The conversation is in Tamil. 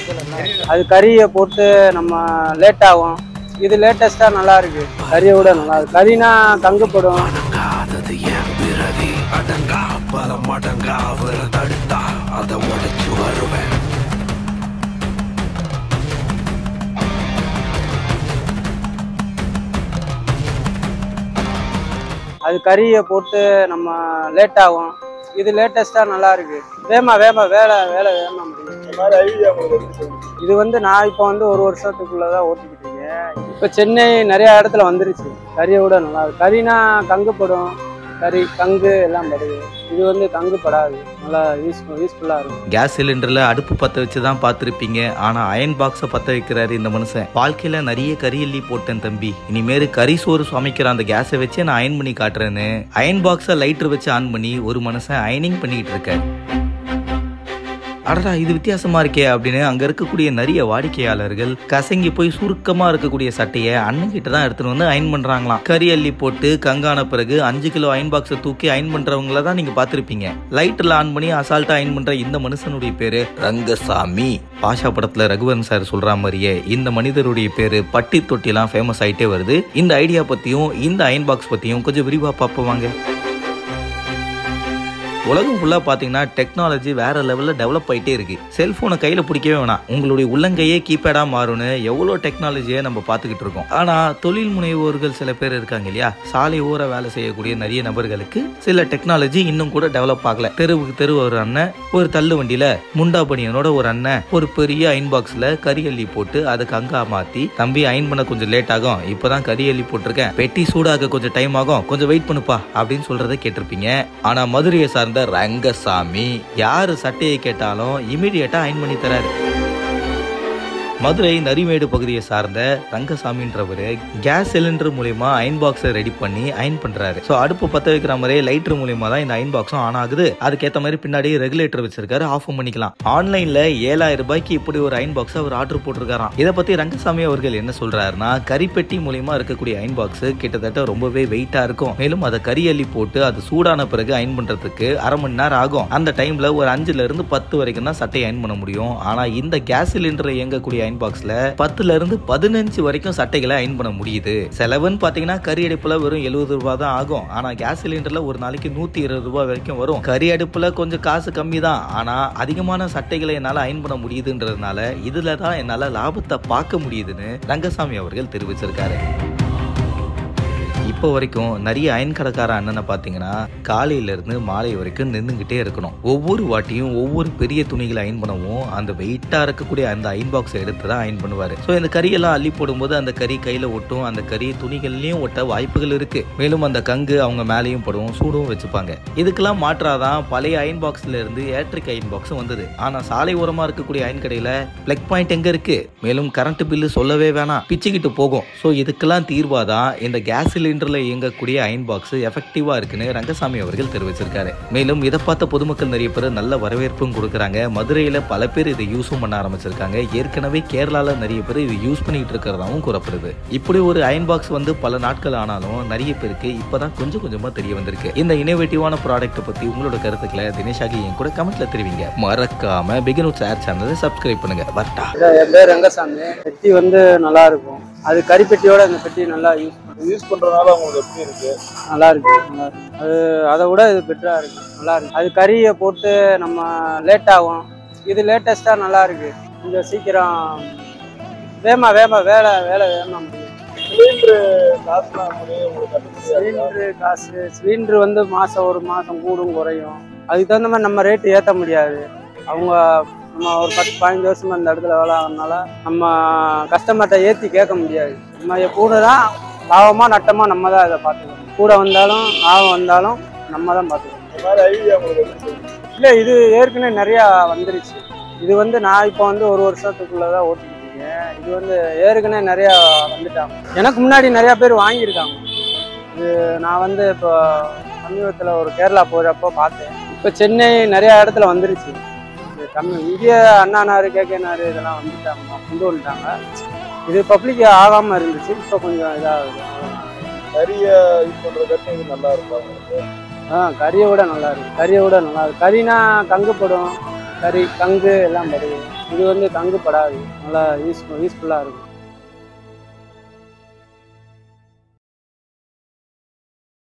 அது கறியை போட்டு நம்ம லேட் ஆகும் இது லேட்டஸ்ட்டாக நல்லா இருக்கு கறியை விட நல்லா இருக்கு கறினா கங்குப்படும் அடங்காதது என் பிறவி அடங்கா பல மடங்கா அவரை தடுத்தா அதை உடைச்சு வருவேன் அது கறியை போட்டு நம்ம லேட் ஆகும் இது லேட்டஸ்ட்டாக நல்லா இருக்கு வேமா வேமா வேலை வேலை வேமா முடியும் இந்த மாதிரி ஐடியா உங்களுக்கு எப்படி சொல்லுங்க இது வந்து நான் இப்போ வந்து ஒரு வருஷத்துக்குள்ள தான் ஓட்டிக்கிட்டு இருக்கேன் இப்போ சென்னை நிறைய இடத்துல வந்துருச்சு கறியை விட நல்லா இருக்கு கறினா கங்குப்படும் கறி கங்கு எல்லாம் படுது இது வந்து கங்கு படாது நல்லா யூஸ்ஃபுல் யூஸ்ஃபுல்லாக இருக்கும் கேஸ் சிலிண்டர்ல அடுப்பு பத்த வச்சு தான் பார்த்துருப்பீங்க ஆனா அயன் பாக்ஸை பத்த வைக்கிறாரு இந்த மனுஷன் வாழ்க்கையில நிறைய கறி எள்ளி போட்டேன் தம்பி இனிமேல் கறி சோறு சமைக்கிற அந்த கேஸை வச்சு நான் அயன் பண்ணி காட்டுறேன்னு அயன் பாக்ஸை லைட்டர் வச்சு ஆன் பண்ணி ஒரு மனுஷன் அயனிங் பண்ணிக்கிட்டு இருக்காரு அடடா இது வித்தியாசமா இருக்கே அப்படின்னு அங்க இருக்கக்கூடிய நிறைய வாடிக்கையாளர்கள் கசங்கி போய் சுருக்கமா இருக்கக்கூடிய சட்டையை அண்ணன் கிட்ட தான் எடுத்துட்டு வந்து அயன் பண்றாங்களாம் கறி அள்ளி போட்டு கங்கான பிறகு அஞ்சு கிலோ அயன் பாக்ஸை தூக்கி அயன் பண்றவங்கள தான் நீங்க பாத்திருப்பீங்க லைட்ல ஆன் பண்ணி அசால்ட்டா அயன் பண்ற இந்த மனுஷனுடைய பேரு ரங்கசாமி பாஷா படத்துல ரகுவரன் சார் சொல்ற மாதிரியே இந்த மனிதருடைய பேரு பட்டி தொட்டிலாம் ஃபேமஸ் ஆயிட்டே வருது இந்த ஐடியா பத்தியும் இந்த அயன் பாக்ஸ் பத்தியும் கொஞ்சம் விரிவா பார்ப்போம் வாங்க உலகம் ஃபுல்லாக பார்த்தீங்கன்னா டெக்னாலஜி வேற லெவலில் டெவலப் ஆயிட்டே இருக்கு செல்ஃபோனை கையில் பிடிக்கவே வேணாம் உங்களுடைய உள்ளங்கையே கீபேடாக மாறும்னு எவ்வளோ டெக்னாலஜியை நம்ம பார்த்துக்கிட்டு இருக்கோம் ஆனால் தொழில் முனைவோர்கள் சில பேர் இருக்காங்க இல்லையா சாலை ஓர வேலை செய்யக்கூடிய நிறைய நபர்களுக்கு சில டெக்னாலஜி இன்னும் கூட டெவலப் ஆகல தெருவுக்கு தெரு ஒரு அண்ணன் ஒரு தள்ளு வண்டியில முண்டா பனியனோட ஒரு அண்ணன் ஒரு பெரிய அயன் பாக்ஸ்ல கறி அள்ளி போட்டு அதுக்கு அங்கா மாத்தி தம்பி அயன் பண்ண கொஞ்சம் லேட் ஆகும் இப்பதான் கறி அள்ளி போட்டிருக்கேன் பெட்டி சூடாக கொஞ்சம் டைம் ஆகும் கொஞ்சம் வெயிட் பண்ணுப்பா அப்படின்னு சொல்றதை கேட்டிருப்பீங்க ஆனா மதுரையை சார்ந்த ரங்கசாமி யாரு சட்டையை கேட்டாலும் இமீடியட்டா அயன் பண்ணி தராரு மதுரை நரிமேடு பகுதியை சார்ந்த ரங்கசாமின்றவர் கேஸ் சிலிண்டர் மூலியமா அயன் பாக்ஸை ரெடி பண்ணி அயன் பண்றாரு ஸோ அடுப்பு பத்த வைக்கிற மாதிரி லைட்டர் மூலியமா தான் இந்த அயன் பாக்ஸும் ஆன் ஆகுது அதுக்கேற்ற மாதிரி பின்னாடி ரெகுலேட்டர் வச்சிருக்காரு ஆஃப் பண்ணிக்கலாம் ஆன்லைன்ல ஏழாயிரம் ரூபாய்க்கு இப்படி ஒரு அயன் பாக்ஸ் அவர் ஆர்டர் போட்டிருக்காராம் இதை பத்தி ரங்கசாமி அவர்கள் என்ன சொல்றாருன்னா கரிப்பெட்டி மூலியமா இருக்கக்கூடிய அயன் பாக்ஸ் கிட்டத்தட்ட ரொம்பவே வெயிட்டா இருக்கும் மேலும் அதை கறி அள்ளி போட்டு அது சூடான பிறகு அயன் பண்றதுக்கு அரை மணி நேரம் ஆகும் அந்த டைம்ல ஒரு அஞ்சுல இருந்து பத்து வரைக்கும் தான் சட்டையை அயன் பண்ண முடியும் ஆனா இந்த கேஸ் சிலிண்டர் இயங்கக்கூடிய அயன் பாக்ஸ்ல பத்துல இருந்து பதினஞ்சு வரைக்கும் சட்டைகளை அயன் பண்ண முடியுது செலவுன்னு பாத்தீங்கன்னா கறி அடுப்புல வெறும் எழுபது ரூபாய் தான் ஆகும் ஆனா கேஸ் சிலிண்டர்ல ஒரு நாளைக்கு நூத்தி இருபது ரூபாய் வரைக்கும் வரும் கறி அடுப்புல கொஞ்சம் காசு கம்மி தான் ஆனா அதிகமான சட்டைகளை என்னால அயன் பண்ண முடியுதுன்றதுனால இதுல தான் என்னால லாபத்தை பார்க்க முடியுதுன்னு ரங்கசாமி அவர்கள் தெரிவிச்சிருக்காரு இப்போ வரைக்கும் நிறைய அயன் கடைக்கார அண்ணனை பார்த்தீங்கன்னா காலையில இருந்து மாலை வரைக்கும் நின்றுக்கிட்டே இருக்கணும் ஒவ்வொரு வாட்டியும் ஒவ்வொரு பெரிய துணிகளை அயன் பண்ணவும் அந்த வெயிட்டா இருக்கக்கூடிய அந்த அயன் பாக்ஸை எடுத்து தான் அயன் பண்ணுவாரு ஸோ இந்த கறியெல்லாம் அள்ளி போடும்போது அந்த கறி கையில ஒட்டும் அந்த கறி துணிகள்லயும் ஒட்ட வாய்ப்புகள் இருக்கு மேலும் அந்த கங்கு அவங்க மேலேயும் படும் சூடும் வச்சுப்பாங்க இதுக்கெல்லாம் மாற்றாதான் பழைய அயன் பாக்ஸ்ல இருந்து எலக்ட்ரிக் அயன் பாக்ஸ் வந்தது ஆனா சாலை ஓரமா இருக்கக்கூடிய அயன் கடையில பிளக் பாயிண்ட் எங்க இருக்கு மேலும் கரண்ட் பில்லு சொல்லவே வேணாம் பிச்சுக்கிட்டு போகும் ஸோ இதுக்கெல்லாம் தீர்வாதான் இந்த கேஸ் சிலிண்டர்ல இயங்கக்கூடிய அயன் பாக்ஸ் எஃபெக்டிவா இருக்குன்னு ரங்கசாமி அவர்கள் தெரிவிச்சிருக்காரு மேலும் இதை பார்த்த பொதுமக்கள் நிறைய பேர் நல்ல வரவேற்பும் கொடுக்குறாங்க மதுரையில பல பேர் இதை யூஸும் பண்ண ஆரம்பிச்சிருக்காங்க ஏற்கனவே கேரளால நிறைய பேர் இதை யூஸ் பண்ணிட்டு இருக்கிறதாவும் கூறப்படுது இப்படி ஒரு அயன் பாக்ஸ் வந்து பல நாட்கள் ஆனாலும் நிறைய பேருக்கு இப்பதான் கொஞ்சம் கொஞ்சமா தெரிய வந்திருக்கு இந்த இனோவேட்டிவான ப்ராடக்ட் பத்தி உங்களோட கருத்துக்களை தினேஷாகி என் கூட கமெண்ட்ல தெரிவிங்க மறக்காம பிகினூட் சேர் சேனலை சப்ஸ்கிரைப் பண்ணுங்க வரட்டா என் பேர் ரங்கசாமி பெட்டி வந்து நல்லா இருக்கும் அது கறிப்பெட்டியோட அந்த பெட்டி நல்லா யூஸ் யூஸ் பண்றதுனால உங்களுக்கு எப்படி இருக்கு நல்லா இருக்கு நல்லா இருக்கு அது அதை விட இது பெட்டராக இருக்கு நல்லா இருக்கு அது கறியை போட்டு நம்ம லேட் ஆகும் இது லேட்டஸ்ட்டாக நல்லா இருக்கு கொஞ்சம் சீக்கிரம் வேமா வேமா வேலை வேலை வேமா முடியும் சிலிண்டர் காசுலாம் முடியும் உங்களுக்கு கட்டுப்படி சிலிண்டரு காசு சிலிண்டர் வந்து மாதம் ஒரு மாதம் கூடும் குறையும் அதுக்கு தகுந்த மாதிரி நம்ம ரேட்டு ஏற்ற முடியாது அவங்க நம்ம ஒரு பத்து பதினஞ்சு வருஷமா இந்த இடத்துல வேலை ஆகிறதுனால நம்ம கஸ்டமர்கிட்ட ஏற்றி கேட்க முடியாது நம்ம கூட தான் லாபமாக நட்டமாக நம்ம தான் இதை பார்த்துக்கணும் கூட வந்தாலும் லாபம் வந்தாலும் நம்ம தான் பார்த்துக்கணும் இந்த மாதிரி ஐடியா உங்களுக்கு எப்படி சொல்லுங்க இல்லை இது ஏற்கனவே நிறையா வந்துருச்சு இது வந்து நான் இப்போ வந்து ஒரு வருஷத்துக்குள்ளே தான் ஓட்டிக்கிட்டு இருக்கேன் இது வந்து ஏற்கனவே நிறையா வந்துட்டாங்க எனக்கு முன்னாடி நிறையா பேர் வாங்கியிருக்காங்க இது நான் வந்து இப்போ சமீபத்தில் ஒரு கேரளா போகிறப்போ பார்த்தேன் இப்போ சென்னை நிறையா இடத்துல வந்துருச்சு இது தமிழ் இந்திய அண்ணானாரு கேகேனாரு இதெல்லாம் வந்துட்டாங்க கொண்டு வந்துட்டாங்க இது பப்ளிக் ஆகாமல் இருந்துச்சு இப்போ கொஞ்சம் இதாகுது கறிய யூஸ் பண்ற கட்டி இது நல்லா இருக்கும் உங்களுக்கு ஆ கறியை விட நல்லா இருக்கு கறியை விட நல்லா இருக்கு கறினா கங்குப்படும் கறி கங்கு எல்லாம் படுது இது வந்து கங்கு படாது நல்லா யூஸ் யூஸ்ஃபுல்லாக இருக்கும்